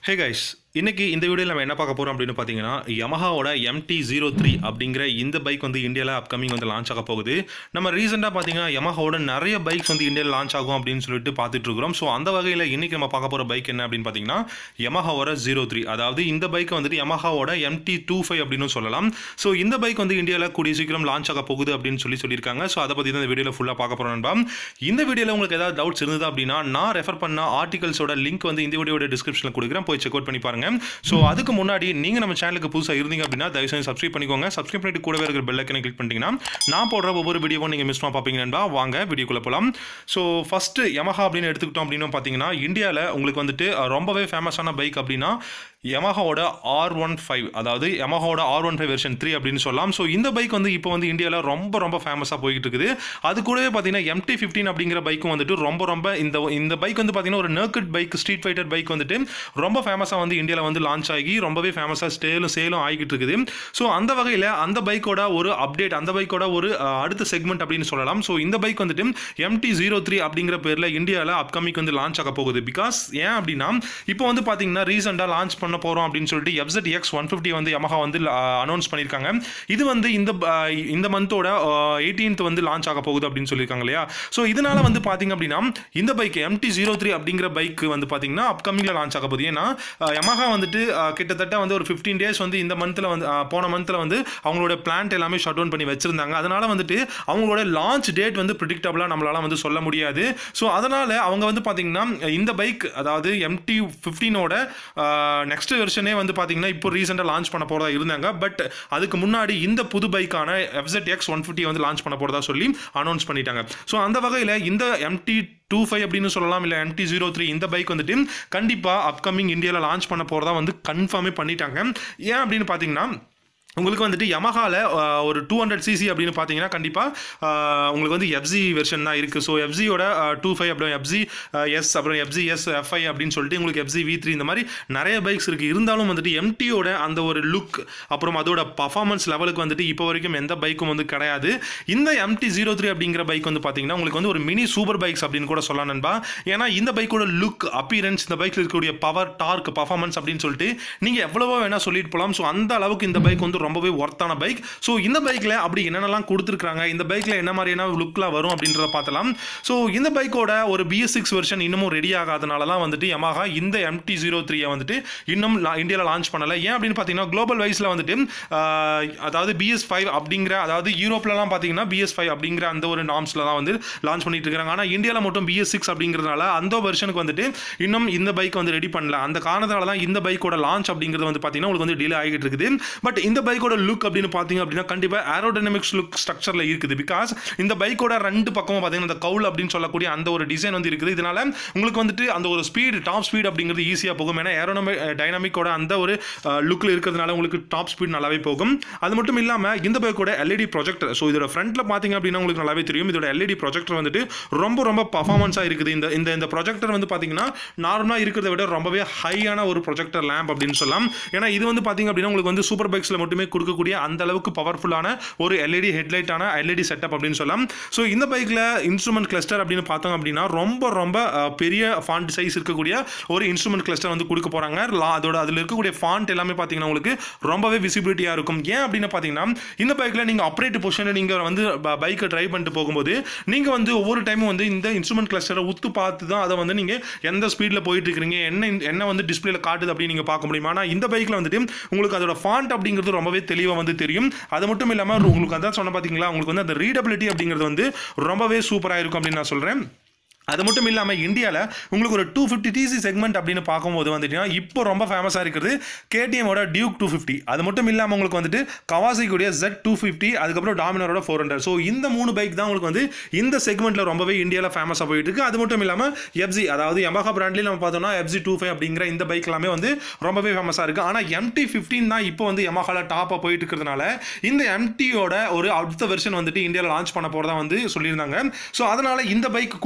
hey guys இன்னைக்கு இந்த வீடியோவில் நம்ம என்ன பார்க்க போகிறோம் அப்படின்னு பார்த்தீங்கன்னா யமஹாவோட எம்டி ஜீரோ த்ரீ அப்படிங்கிற இந்த பைக் வந்து இந்தியாவில் அப்கமிங் வந்து லான்ச் ஆக போகுது நம்ம ரீசெண்டாக பார்த்தீங்கன்னா யமஹாவோட நிறைய பைக்ஸ் வந்து இந்தியாவில் லான்ச் ஆகும் அப்படின்னு சொல்லிட்டு பார்த்துட்டு இருக்கிறோம் ஸோ அந்த வகையில் இன்னைக்கு நம்ம பார்க்க போகிற பைக் என்ன அப்படின்னு பார்த்தீங்கன்னா யமஹாவோட ஜீரோ த்ரீ அதாவது இந்த பைக்கை வந்துட்டு யமஹாவோட எம்டி டூ ஃபைவ் அப்படின்னு சொல்லலாம் ஸோ இந்த பைக் வந்து இந்தியாவில் கூடிய சீக்கிரம் லான்ச் ஆக போகுது அப்படின்னு சொல்லி சொல்லியிருக்காங்க ஸோ அதை பற்றி தான் இந்த வீடியோவில் ஃபுல்லாக பார்க்க போகிறோம் நண்பா இந்த வீடியோவில் உங்களுக்கு ஏதாவது டவுட்ஸ் இருந்தது அப்படின்னா நான் ரெஃபர் பண்ண ஆர்டிகல்ஸோட லிங்க் வந்து இந்த வீடியோட டிஸ்கிரிப்ஷனில் கொடுக்குறேன் போய் செக் அவுட் பண்ணி பாருங்க ஸோ அதுக்கு முன்னாடி நீங்கள் நம்ம சேனலுக்கு புதுசாக இருந்தீங்க அப்படின்னா தயவு செஞ்சு சப்ஸ்கிரைப் பண்ணிக்கோங்க சப்ஸ்கிரைப் பண்ணிட்டு கூடவே இருக்கிற பெல் ஐக்கனை கிளிக் பண்ணிட்டீங்கன்னா நான் போடுற ஒவ்வொரு வீடியோவும் நீங்கள் மிஸ் பண்ண பார்ப்பீங்க நண்பா வாங்க வீடியோக்குள்ளே போகலாம் ஸோ ஃபஸ்ட்டு யமஹா அப்படின்னு எடுத்துக்கிட்டோம் அப்படின்னு பார்த்தீங்கன்னா இந்தியாவில் உங்களுக்கு வந்துட்டு அஹ், ரொம்பவே ஃபேமஸான பைக் அப்படின்னா யமஹாவோட ஆர் ஒன் ஃபைவ் அதாவது யமஹாவோட R one five version three அப்படின்னு சொல்லலாம் ஸோ இந்த பைக் வந்து இப்போ வந்து இந்தியாவில் ரொம்ப ரொம்ப ஃபேமஸாக போய்கிட்டு இருக்குது அது கூடவே பார்த்தீங்கன்னா எம்டி ஃபிஃப்டீன் அப்படிங்கிற பைக்கும் வந்துட்டு ரொம்ப ரொம்ப இந்த இந்த பைக் வந்து பார்த்தீங்கன்னா ஒரு naked bike street fighter bike வந்துட்டு ரொம்ப ஃபேமஸாக வந்து இந்தியாவில் வந்து லான்ச் ஆகி ரொம்பவே ஃபேமஸாக ஸ்டேலும் சேலும் ஆகிக்கிட்டு இருக்குது ஸோ அந்த வகையில் அந்த பைக்கோட ஒரு அப்டேட் அந்த பைக்கோட ஒரு அஹ், அடுத்த செக்மெண்ட் அப்படின்னு சொல்லலாம் ஸோ இந்த பைக் வந்துட்டு எம்டி ஜீரோ த்ரீ அப்படிங்கிற பேரில் இந்தியாவில் அப்கமிங் வந்து லான்ச் ஆக போகுது பிகாஸ் ஏன் அப்படின்னா இப்போ வந்து பார்த்தீங்கன்னா ரீசெண்டாக லான்ச் பண்ண போகிறோம் அப்படின்னு சொல்லிட்டு எஃப்செட் எக்ஸ் ஒன் ஃபிஃப்டி வந்து யமஹா வந்து அனௌன்ஸ் பண்ணியிருக்காங்க இது வந்து இந்த அஹ், இந்த மந்தோட எயிட்டீன்த் வந்து லான்ச் ஆக போகுது அப்படின்னு சொல்லியிருக்காங்க இல்லையா ஸோ இதனால வந்து பார்த்தீங்க அப்படின்னா இந்த பைக் எம்டி ஜீரோ த்ரீ அப்படிங்கிற பைக் வந்து பார்த்தீங்கன்னா அப்கமிங்கில் லான்ச் ஆக போகுது ஏன்னா யமஹா வந்துட்டு அஹ், கிட்டத்தட்ட வந்து ஒரு ஃபிஃப்டீன் டேஸ் வந்து இந்த மந்தில் வந்து அஹ், போன மந்தில் வந்து அவங்களோட பிளான்ட் எல்லாமே ஷட் டவுன் பண்ணி வச்சிருந்தாங்க அதனால வந்துட்டு அவங்களோட லான்ச் டேட் வந்து ப்ரிடிக்டபிளாக நம்மளால வந்து சொல்ல முடியாது ஸோ அதனால அவங்க வந்து பார்த்தீங்கன்னா இந்த பைக் அதாவது எம்டி ஃபிஃப்டீனோட நெக்ஸ்ட் வெர்ஷனே வந்து பார்த்தீங்கன்னா இப்போ ரீசெண்டாக லான்ச் பண்ண போகிறதா இருந்தாங்க பட் அதுக்கு முன்னாடி இந்த புது பைக்கான எஃப்செட் எக்ஸ் ஒன் ஃபிஃப்டி வந்து லான்ச் பண்ண போகிறதா சொல்லி அனௌன்ஸ் பண்ணிட்டாங்க ஸோ அந்த வகையில் இந்த எம்டி டூ ஃபைவ் அப்படின்னு சொல்லலாம் இல்லை எம்டி ஜீரோ த்ரீ இந்த பைக் வந்துட்டு கண்டிப்பாக அப்கமிங் இந்தியாவில் லான்ச் பண்ண போகிறதா வந்து கன்ஃபார்மே பண்ணிட்டாங்க ஏன் அப்படின்னு பார்த்தீங்கன்னா உங்களுக்கு வந்துட்டு யமஹாவில் ஒரு டூ ஹண்ட்ரட் சிசி அப்படின்னு பார்த்தீங்கன்னா கண்டிப்பாக உங்களுக்கு வந்து எஃப்ஜி வெர்ஷன் தான் இருக்குது ஸோ எஃப்ஜியோட டூ ஃபைவ் அப்புறம் எஃப்ஜி எஸ் அப்புறம் எஃப்ஜி எஸ் எஃப்ஐ அப்படின்னு சொல்லிட்டு உங்களுக்கு எஃப்ஜி வி த்ரீ இந்த மாதிரி நிறைய பைக்ஸ் இருக்குது இருந்தாலும் வந்துட்டு எம்டியோட அந்த ஒரு லுக் அப்புறம் அதோட பர்ஃபார்மன்ஸ் லெவலுக்கு வந்துட்டு இப்போ வரைக்கும் எந்த பைக்கும் வந்து கிடையாது இந்த எம்டி ஜீரோ த்ரீ அப்படிங்கிற பைக் வந்து பார்த்தீங்கன்னா உங்களுக்கு வந்து ஒரு மினி சூப்பர் பைக்ஸ் அப்படின்னு கூட சொல்லலாம் நண்பா ஏன்னா இந்த பைக்கோட லுக் அப்பியரன்ஸ் இந்த பைக்கில் இருக்கக்கூடிய பவர் டார்க் பர்ஃபார்மன்ஸ் அப்படின்னு சொல்லிட்டு நீங்கள் எவ்வளவோ வேணால் சொல்லிட்டு போகலாம் ஸோ அந்த அளவுக்கு இந்த பைக் வந்து ரொம்பவே ஒர்த்தான பைக் ஸோ இந்த பைக்கில் அப்படி என்னென்னலாம் கொடுத்துருக்காங்க இந்த பைக்கில் என்ன மாதிரியான லுக்லாம் வரும் அப்படின்றத பார்த்தலாம் ஸோ இந்த பைக்கோட ஒரு பிஎஸ் சிக்ஸ் வெர்ஷன் இன்னமும் ரெடி ஆகாதனால தான் வந்துட்டு Yamaha இந்த எம்டி ஜீரோ த்ரீயை வந்துட்டு இன்னும் இந்தியாவில் லான்ச் பண்ணலை ஏன் அப்படின்னு பார்த்தீங்கன்னா குளோபல் வைஸில் வந்துட்டு ஆஹ், அதாவது பிஎஸ் ஃபைவ் அப்படிங்கிற அதாவது யூரோப்லலாம் பார்த்தீங்கன்னா பிஎஸ் ஃபைவ் அப்படிங்கிற அந்த ஒரு நாம்ஸில் தான் வந்து லான்ச் பண்ணிட்டு இருக்காங்க ஆனால் இந்தியாவில் மட்டும் பிஎஸ் சிக்ஸ் அப்படிங்கிறதுனால அந்த வெர்ஷனுக்கு வந்துட்டு இன்னும் இந்த பைக் வந்து ரெடி பண்ணல அந்த காரணத்தால தான் இந்த பைக்கோட லான்ச் அப்படிங்கிறது வந்து பார்த்தீங்கன்னா உங்களுக்கு வந்து டிலே ஆகிட்டு இருக்குது பட் இந்த பைக்கோட லுக் அப்படின்னு பார்த்தீங்க அப்படின்னா கண்டிப்பாக ஏரோடைனமிக்ஸ் லுக் ஸ்ட்ரக்சரில் இருக்குது பிகாஸ் இந்த பைக்கோட ரெண்டு பக்கமும் பார்த்தீங்கன்னா அந்த கவுல் அப்படின்னு சொல்லக்கூடிய அந்த ஒரு டிசைன் வந்து இருக்குது இதனால உங்களுக்கு வந்துட்டு அந்த ஒரு ஸ்பீடு டாப் ஸ்பீட் அப்படிங்கிறது ஈஸியாக போகும் ஏன்னா ஏரோனமிக் டைனாமிக்கோட அந்த ஒரு லுக்கில் இருக்கிறதுனால உங்களுக்கு டாப் ஸ்பீட் நல்லாவே போகும் அது மட்டும் இல்லாமல் இந்த பைக்கோட எல்இடி ப்ரொஜெக்டர் ஸோ இதோட ஃப்ரண்ட்டில் பார்த்தீங்க அப்படின்னா உங்களுக்கு நல்லாவே தெரியும் இதோட எல்இடி ப்ரொஜெக்டர் வந்துட்டு ரொம்ப ரொம்ப பர்ஃபார்மன்ஸாக இருக்குது இந்த இந்த இந்த ப்ரொஜெக்டர் வந்து பார்த்தீங்கன்னா நார்மலாக இருக்கிறத விட ரொம்பவே ஹையான ஒரு ப்ரொஜெக்டர் லேம்ப் அப்படின்னு சொல்லலாம் ஏன்னா இது வந்து பார்த்தீங்க அப்படின்னா உங்களுக்கு வந்து சூப்பர் பைக்ஸில் மட்டுமே கொடுக்கக்கூடிய அந்த அளவுக்கு பவர்ஃபுல்லான ஒரு எல்இடி ஹெட்லைட்டான எல்இடி செட்டப் அப்படின்னு சொல்லலாம் ஸோ இந்த பைக்கில் இன்ஸ்ட்ருமெண்ட் கிளஸ்டர் அப்படின்னு பார்த்தோம் அப்படின்னா ரொம்ப ரொம்ப அஹ், பெரிய ஃபாண்ட் சைஸ் இருக்கக்கூடிய ஒரு இன்ஸ்ட்ருமெண்ட் கிளஸ்டர் வந்து கொடுக்க போகிறாங்க அதோட அதில் இருக்கக்கூடிய ஃபாண்ட் எல்லாமே பார்த்தீங்கன்னா உங்களுக்கு ரொம்பவே விசிபிலிட்டியாக இருக்கும் ஏன் அப்படின்னு பார்த்தீங்கன்னா இந்த பைக்கில் நீங்கள் ஆப்ரேட் பொசிஷனில் நீங்கள் வந்து பைக்கை ட்ரைவ் பண்ணிட்டு போகும்போது நீங்கள் வந்து ஒவ்வொரு டைமும் வந்து இந்த இன்ஸ்ட்ருமெண்ட் கிளஸ்டரை உத்து பார்த்து தான் அதை வந்து நீங்கள் எந்த ஸ்பீடில் போயிட்டு இருக்கிறீங்க என்ன என்ன வந்து டிஸ்பிளேல காட்டுது அப்படின்னு நீங்கள் பார்க்க முடியுமா ஆனால் இந்த பைக்கில் வந்துட்டு உங்களுக்கு அதோட ஃபாண்ட் அப்படிங்கிறது ரொம்பவே தெளிவாக வந்து தெரியும் அது மட்டும் இல்லாமல் உங்களுக்கு அதான் சொன்ன பார்த்தீங்களா உங்களுக்கு வந்து அந்த ரீடபிலிட்டி அப்படிங்கிறது வந்து ரொம்பவே சூப்பராக இருக்கும் அப்படின்னு நான் சொல்கிறேன் அது மட்டும் இல்லாமல் இந்தியாவில் உங்களுக்கு ஒரு டூ ஃபிஃப்டி டிசி செக்மெண்ட் அப்படின்னு பார்க்கும்போது வந்துட்டுனா இப்போ ரொம்ப ஃபேமஸாக இருக்கிறது கேடிஎம்மோட டியூக் டூ ஃபிஃப்டி அது மட்டும் இல்லாமல் உங்களுக்கு வந்துட்டு கவாசிக்குடைய ஜெட் டூ ஃபிஃப்டி அதுக்கப்புறம் டாமினரோட ஃபோர் ஹண்ட்ரட் ஸோ இந்த மூணு பைக் தான் உங்களுக்கு வந்து இந்த செக்மெண்ட்டில் ரொம்பவே இந்தியாவில் ஃபேமஸாக போயிட்டு இருக்கு அது மட்டும் இல்லாமல் எஃப்ஜி அதாவது Yamaha பிராண்ட்லேயும் நம்ம பார்த்தோம்னா எஃப்ஜி டூ ஃபைவ் அப்படிங்கிற இந்த பைக் எல்லாமே வந்து ரொம்பவே ஃபேமஸாக இருக்குது ஆனால் எம்டி ஃபிஃப்டீன் தான் இப்போ வந்து Yamahaல டாப்பாக போயிட்டு இருக்கிறதுனால இந்த எம்டியோட ஒரு அடுத்த வெர்ஷன் வந்துட்டு இந்தியாவில் லான்ச் பண்ண போகிறதா வந்து சொல்லியிருந்தாங்க ஸோ அதனால் இந்த பைக் கூடிய சீக்கிரம்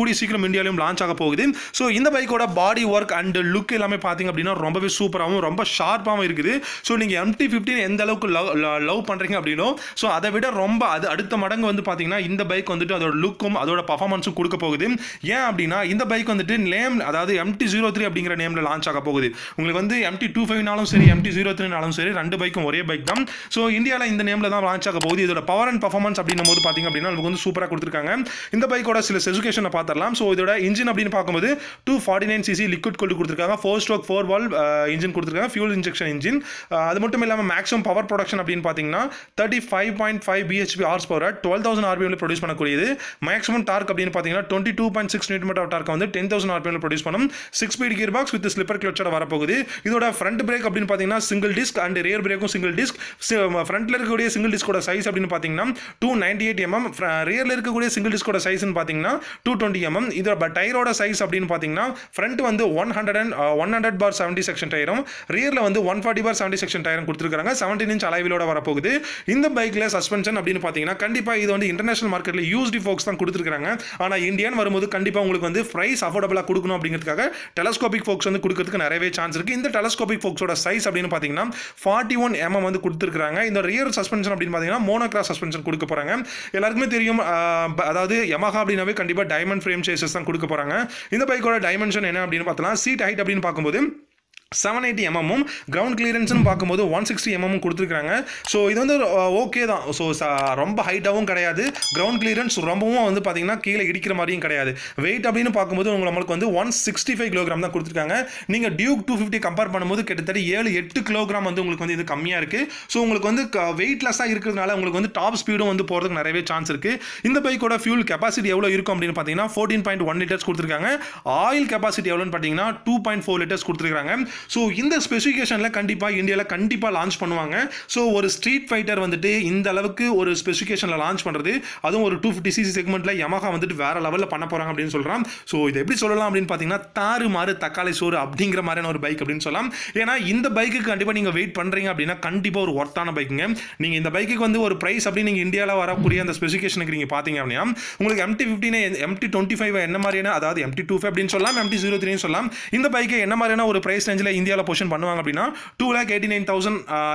இந்தியாலையும் லான்ச் ஆக போகுது ஸோ இந்த பைக்கோட பாடி ஒர்க் அண்ட் லுக் எல்லாமே பார்த்தீங்க அப்படின்னா ரொம்பவே சூப்பராகவும் ரொம்ப ஷார்ப்பாகவும் இருக்குது ஸோ நீங்கள் எம்டி ஃபிஃப்டின் எந்த அளவுக்கு லவ் லவ் பண்ணுறீங்க அப்படின்னோ ஸோ அதை விட ரொம்ப அது அடுத்த மடங்கு வந்து பார்த்தீங்கன்னா இந்த பைக் வந்துட்டு அதோட லுக்கும் அதோட பர்ஃபார்மன்ஸும் கொடுக்க போகுது ஏன் அப்படின்னா இந்த பைக் வந்துட்டு நேம் அதாவது எம்டி ஜீரோ த்ரீ அப்படிங்கிற நேமில் லான்ச் ஆக போகுது உங்களுக்கு வந்து எம்டி டூ ஃபைவ்னாலும் சரி எம்டி ஜீரோ த்ரீனாலும் சரி ரெண்டு பைக்கும் ஒரே பைக் தான் ஸோ இந்தியாவில் இந்த நேமில் தான் லான்ச் ஆக போகுது இதோட பவர் அண்ட் பர்ஃபார்மன்ஸ் அப்படின்னும் போது பார்த்தீங்க அப்படின்னா நமக்கு வந்து சூப்பராக கொடுத்துருக்காங்க இந்த பைக்கோட சில ஸ்பெசிஃபிகேஷனை பார்த்துடலாம் ஸோ இதோட இன்ஜின் அப்படின்னு பார்க்கும்போது two forty nine CC liquid கொண்டு கொடுத்துருக்காங்க four stroke four valve engine கொடுத்துருக்காங்க ஃபியூல் இன்ஜெக்ஷன் இன்ஜின் அது மட்டும் இல்லாமல் மேக்ஸிமம் பவர் ப்ரொடக்ஷன் அப்படின்னு பார்த்தீங்கன்னா thirty five point five BHP horse power twelve thousand ஆர்பிஎம்ல ப்ரொடியூஸ் பண்ணக்கூடியது மேக்ஸிமம் டார்க் அப்படின்னு பார்த்தீங்கன்னா twenty two point six newton metre torque வந்து டென் தௌசண்ட் ஆர்பிஎம்ல ப்ரொடியூஸ் பண்ணும் six speed gear box with slipper கிளச்சோட வரப்போகுது இதோட ஃப்ரண்ட் பிரேக் அப்படின்னு பார்த்தீங்கன்னா சிங்கிள் டிஸ்க் அண்ட் ரியர் பிரேக்கும் சிங்கிள் டிஸ்க் ஃப்ரண்ட்ல இருக்கக்கூடிய சிங்கிள் டிஸ்கோட சைஸ் அப்படின்னு பார்த்தீங்கன்னா டூ நைன்டி எயிட் எம்எம் ரியர்ல இருக்கக்கூடிய சிங்கிள் டிஸ்கோட சைஸ்னு பார்த்தீங்கன்னா டூ டுவெண்ட்டி எம்எம் இதோட டயரோட சைஸ் அப்படின்னு பார்த்தீங்கன்னா ஃப்ரண்ட் வந்து one hundred and one hundred by seventy section டயரும் ரியரில் வந்து one forty by seventy section டயரும் கொடுத்துருக்காங்க செவன்டீன் இன்ச் அலைவிலோட வரப்போகுது இந்த பைக்கில் சஸ்பென்ஷன் அப்படின்னு பார்த்தீங்கன்னா கண்டிப்பாக இது வந்து இன்டர்நேஷனல் மார்க்கெட்டில் யூஸ்டி ஃபோக்ஸ் தான் கொடுத்துருக்காங்க ஆனால் இந்தியன் வரும்போது கண்டிப்பாக உங்களுக்கு வந்து ப்ரைஸ் அஃபோர்டபுளாக கொடுக்கணும் அப்படிங்கிறதுக்காக டெலஸ்கோபிக் ஃபோக்ஸ் வந்து கொடுக்கறதுக்கு நிறையவே சான்ஸ் இருக்குது இந்த டெலஸ்கோபிக் ஃபோக்ஸோட சைஸ் அப்படின்னு பார்த்தீங்கன்னா ஃபார்ட்டி ஒன் எம்எம் வந்து கொடுத்துருக்காங்க இந்த ரியர் சஸ்பென்ஷன் அப்படின்னு பார்த்தீங்கன்னா மோனோக்ராஸ் சஸ்பென்ஷன் கொடுக்க போகிறாங்க எல்லாருக்குமே தெரியும் அதாவது யமஹா அப்படின்னாவே கண்டிப்பாக டைமண்ட் ஃப்ரேம் சேசஸ் தான் கொடுக்க போகிறாங்க இந்த பைக்கோட டைமென்ஷன் என்ன அப்படின்னு பார்த்தலாம் சீட் ஹைட் அப்படின்னு பார்க்கும்போது செவன் எயிட்டி எம்எம்மும் கிரவுண்ட் கிளியரன்ஸ்னு பார்க்கும்போது ஒன் சிக்ஸ்டி எம்எம் கொடுத்துருக்காங்க ஸோ இது வந்து ஓகே தான் ஸோ ரொம்ப ஹைட்டாகவும் கிடையாது கிரவுண்ட் கிளியரன்ஸ் ரொம்பவும் வந்து பார்த்தீங்கன்னா கீழே இடிக்கிற மாதிரியும் கிடையாது வெயிட் அப்படின்னு பார்க்கும்போது உங்களுக்கு நம்மளுக்கு வந்து ஒன் சிக்ஸ்டி ஃபைவ் கிலோகிராம் தான் கொடுத்துருக்காங்க நீங்கள் டியூக் டூ ஃபிஃப்டி கம்பேர் பண்ணும்போது கிட்டத்தட்ட ஏழு எட்டு கிலோகிராம் வந்து உங்களுக்கு வந்து இது கம்மியாக இருக்குது ஸோ உங்களுக்கு வந்து வெயிட்லெஸ்ஸாக இருக்கிறதுனால உங்களுக்கு வந்து டாப் ஸ்பீடும் வந்து போகிறதுக்கு நிறையவே சான்ஸ் இருக்குது இந்த பைக்கோட ஃபியூல் கெப்பாசிட்டி எவ்வளோ இருக்கும் அப்படின்னு பார்த்தீங்கன்னா ஃபோர்டீன் பாயிண்ட் ஒன் லிட்டர்ஸ் கொடுத்துருக்காங்க ஆயில் கெப்பாசிட்டி எவ்வளோன்னு பார்த்தீங்கன்னா டூ பாயிண்ட் ஃபோர் லிட்டர்ஸ் கொடுத்துருக்காங்க ஸோ இந்த ஸ்பெசிஃபிகேஷனில் கண்டிப்பாக இந்தியாவில் கண்டிப்பாக லான்ச் பண்ணுவாங்க ஸோ ஒரு ஸ்ட்ரீட் ஃபைட்டர் வந்துட்டு இந்த அளவுக்கு ஒரு ஸ்பெசிஃபிகேஷனில் லான்ச் பண்ணுறது அதுவும் ஒரு டூ ஃபிஃப்டி சிசி செக்மெண்ட்டில் யமஹா வந்துட்டு வேற லெவலில் பண்ண போகிறாங்க அப்படின்னு சொல்கிறான் ஸோ இது எப்படி சொல்லலாம் அப்படின்னு பார்த்தீங்கன்னா தாறு மாறு தக்காளி சோறு அப்படிங்கிற மாதிரியான ஒரு பைக் அப்படின்னு சொல்லலாம் ஏன்னா இந்த பைக்குக்கு கண்டிப்பாக நீங்கள் வெயிட் பண்ணுறீங்க அப்படின்னா கண்டிப்பாக ஒரு ஒர்த்தான பைக்குங்க நீங்கள் இந்த பைக்குக்கு வந்து ஒரு ப்ரைஸ் அப்படின்னு நீங்கள் இந்தியாவில் வரக்கூடிய அந்த ஸ்பெசிஃபிகேஷனுக்கு நீங்கள் பார்த்தீங்க அப்படின்னா உங்களுக்கு MT fifteen MT twenty five என்ன மாதிரியான அதாவது எம்டி டூ ஃபைவ் அப்படின்னு சொல்லலாம் எம்டி ஜீரோ த்ரீன்னு சொல்லலாம் இந்த பைக்கு என்ன மாதிரியான ஒரு ப்ரைஸ் ரேஞ்சில் இந்தியாவில் பொசிஷன் பண்ணுவாங்க அப்படின்னா two lakh eighty nine thousand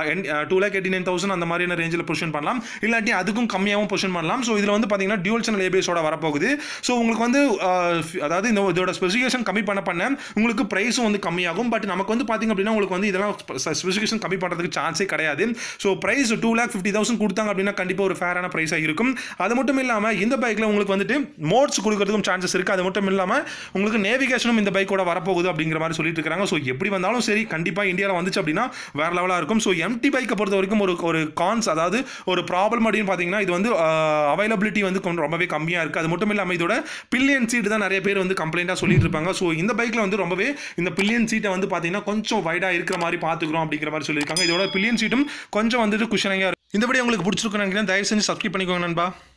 two lakh eighty nine thousand அந்த மாதிரியான ரேஞ்சில் பொசிஷன் பண்ணலாம் இல்லாட்டி அதுக்கும் கம்மியாகவும் பொசிஷன் பண்ணலாம் ஸோ இதில் வந்து பார்த்தீங்கன்னா டியூல் சேனல் ஏபிஎஸோட வரப்போகுது ஸோ உங்களுக்கு வந்து அதாவது இந்த இதோட ஸ்பெசிஃபிகேஷன் கம்மி பண்ண பண்ண உங்களுக்கு ப்ரைஸும் வந்து கம்மியாகும் பட் நமக்கு வந்து பார்த்தீங்க அப்படின்னா உங்களுக்கு வந்து இதெல்லாம் ஸ்பெசிஃபிகேஷன் கம்மி பண்ணுறதுக்கு சான்ஸே கிடையாது so price two lakh fifty thousand கொடுத்தாங்க அப்படின்னா கண்டிப்பாக ஒரு ஃபேரான ப்ரைஸாக இருக்கும் அது மட்டும் இல்லாமல் இந்த பைக்கில் உங்களுக்கு வந்துட்டு மோட்ஸ் கொடுக்கறதுக்கும் சான்சஸ் இருக்குது அது மட்டும் இல்லாமல் உங்களுக்கு நேவிகேஷனும் இந்த பைக்கோட வரப்போகுது அப்படிங்கிற மாதிரி சொல்லிட்டு இருக்காங்க ஸோ எப்படி வந்தாலும் சரி கண்டிப்பாக இந்தியாவில் வந்துச்சு அப்படின்னா வேற லெவலாக இருக்கும் ஸோ எம்டி பைக்கை பொறுத்த வரைக்கும் ஒரு ஒரு கான்ஸ் அதாவது ஒரு ப்ராப்ளம் அப்படின்னு பார்த்தீங்கன்னா இது வந்து அவைலபிலிட்டி வந்து ரொம்பவே கம்மியாக இருக்குது அது மட்டும் இல்லாமல் இதோட பில்லியன் சீட் தான் நிறைய பேர் வந்து கம்ப்ளைண்ட்டாக சொல்லிட்டு இருப்பாங்க ஸோ இந்த பைக்கில் வந்து ரொம்பவே இந்த பில்லியன் சீட்டை வந்து பார்த்தீங்கன்னா கொஞ்சம் வைடாக இருக்கிற மாதிரி பார்த்துக்கிறோம் அப்படிங்கிற மாதிரி சொல்லியிருக்காங்க இதோட பில்லியன் சீட்டும் கொஞ்சம் வந்துட்டு குஷனிங்காக இருக்கும் இந்த வீடியோ உங்களுக்கு பிடிச்சிருக்கும் நினைக்கிறேன் தயவு செஞ்சு சப்ஸ்கிரைப் பண்ணிக்கோங்க நண்பா